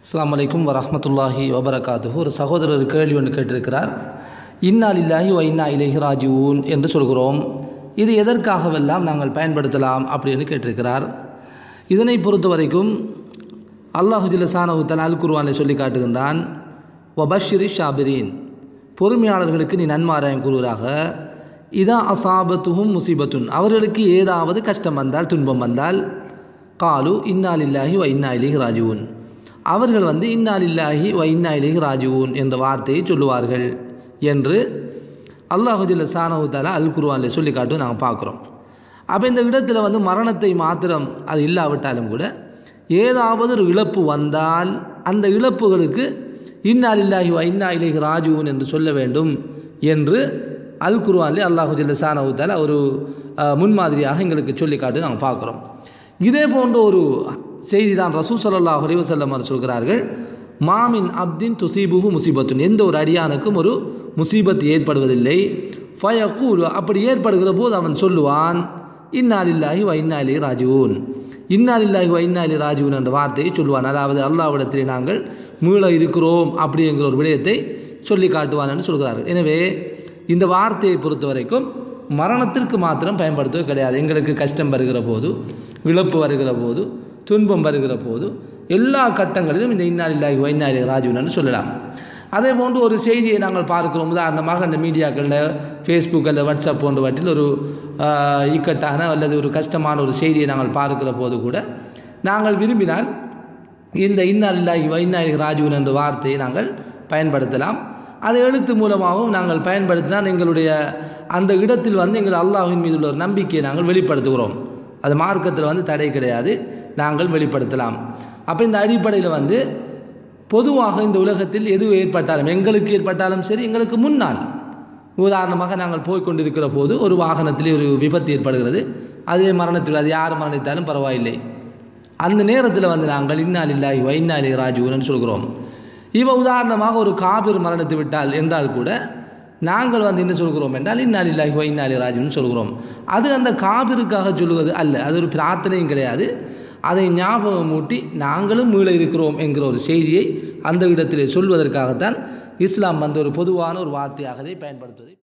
அஸ்ஸலாமு அலைக்கும் வரஹ்மத்துல்லாஹி வபரகாத்துஹு ஒரு சகோதரர் கேள்வி ஒன்று கேட்டிருக்கிறார் இன்னா லில்லாஹி வ இன்னா இலைஹி ராஜிஊன் என்று சொல்கிறோம் இது எதற்காகவெல்லாம் நாங்கள் பயன்படுத்தலாம் அப்படின்னு கேட்டிருக்கிறார் இதனை பொறுத்த வரைக்கும் அல்லாஹு ஜில்லசானஹு தஆலா அல் குர்ஆனில் சொல்லி காட்டுகின்றான் வபஷிரி ஷாபிரீன் பொறுமையாளர்களுக்கு நீ நன்மாராயம் கூறுவதாக இதா அசாபத்துஹும் முசீபத்துன் அவர்களுக்கு ஏதாவது கஷ்டம் வந்தால் துன்பம் வந்தால் காலு இன்னா லில்லாஹி வ இன்னா இலைஹி ராஜிஊன் அவர்கள் வந்து இன்னா லில்லாஹி வ இன்னா இலைஹி ராஜிஊன் என்ற வார்த்தையை சொல்லுவார்கள் என்று அல்லாஹு ஜில்ல சானஹு தாலா அல் குர்ஆனில் சொல்லி காட்டும் நாங்கள் பார்க்குறோம் அப்போ இந்த இடத்துல வந்து மரணத்தை மாத்திரம் அது இல்லாவிட்டாலும் கூட ஏதாவது ஒரு இழப்பு வந்தால் அந்த இழப்புகளுக்கு இன்னா லில்லாஹி வ இன்னா இலைஹி ராஜிஊன் என்று சொல்ல வேண்டும் என்று அல் குர்ஆனில் அல்லாஹு ஜில்ல சானஹு தாலா ஒரு அஹ், முன்மாதிரியாக எங்களுக்கு சொல்லி காட்டு நாங்கள் பார்க்குறோம் இதே போன்ற ஒரு செய்தி தான் ரசூ சல்லாஹ் அலிவசல்லம் அவர் சொல்கிறார்கள் மாமின் அப்தின் துசீபுகு முசீபத்துன் எந்த ஒரு அடியானுக்கும் ஒரு முசீபத் ஏற்படுவதில்லை ஃபயக்கூல் அப்படி ஏற்படுகிற போது அவன் சொல்லுவான் இன்னாலில்லாஹி வ இன்னாலி ராஜுவூன் இன்னாலில்லாஹி வ இன்னாலி ராஜுவூன் என்ற வார்த்தையை சொல்லுவான் அதாவது அல்லாவிடத்திலே நாங்கள் மீள இருக்கிறோம் அப்படிங்கிற ஒரு விடயத்தை சொல்லி காட்டுவான் என்று சொல்கிறார்கள் எனவே இந்த வார்த்தையை பொறுத்த வரைக்கும் மரணத்திற்கு மாத்திரம் பயன்படுத்துவது கிடையாது எங்களுக்கு கஷ்டம் வருகிற போது இழப்பு வருகிற போது துன்பம் வருகிற போது எல்லா கட்டங்களிலும் இந்த இன்னாலில்லாஹி வைநாளி ராஜுவன் சொல்லலாம் அதே போன்று ஒரு செய்தியை நாங்கள் பார்க்கிறோம் உதாரணமாக இந்த மீடியாக்களில் ஃபேஸ்புக் அல்லது வாட்ஸ்அப் போன்றவற்றில் ஒரு ஆஹ், இக்கட்டான அல்லது ஒரு கஷ்டமான ஒரு செய்தியை நாங்கள் பார்க்கிற போது கூட நாங்கள் விரும்பினால் இந்த இன்னாலில்லாஹி வைநாளி ராஜுவன் என்ற வார்த்தையை நாங்கள் பயன்படுத்தலாம் அதை எழுத்து மூலமாகவும் நாங்கள் பயன்படுத்தினால் எங்களுடைய அந்த இடத்தில் வந்து எங்கள் அல்லாஹ்வின் மீது உள்ள ஒரு நம்பிக்கையை நாங்கள் வெளிப்படுத்துகிறோம் அது மார்க்கத்தில் வந்து தடை கிடையாது நாங்கள் வெளிப்படுத்தலாம் அப்போ இந்த அடிப்படையில் வந்து பொதுவாக இந்த உலகத்தில் எது ஏற்பட்டாலும் எங்களுக்கு ஏற்பட்டாலும் சரி எங்களுக்கு முன்னால் உதாரணமாக நாங்கள் போய் கொண்டிருக்கிற போது ஒரு வாகனத்தில் ஒரு விபத்து ஏற்படுகிறது அதே மரணத்தில் அது யார் மரணித்தாலும் பரவாயில்லை அந்த நேரத்தில் வந்து நாங்கள் இன்னால் இல்லாஹி வைநாளி ராஜுவன் சொல்கிறோம் இவ உதாரணமாக ஒரு காபிர் மரணித்து விட்டால் என்றால் கூட நாங்கள் வந்து என்ன சொல்கிறோம் என்றால் இன்னால் இல்லாஹி வைநாளி ராஜுன்னு சொல்கிறோம் அது அந்த காபிருக்காக சொல்லுவது அல்ல அது ஒரு பிரார்த்தனையும் கிடையாது அதை ஞாபகம் மூட்டி நாங்களும் மீள இருக்கிறோம் என்கிற ஒரு செய்தியை அந்த இடத்திலே சொல்வதற்காகத்தான் இஸ்லாம் வந்து ஒரு பொதுவான ஒரு வார்த்தையாக அதை பயன்படுத்துவதை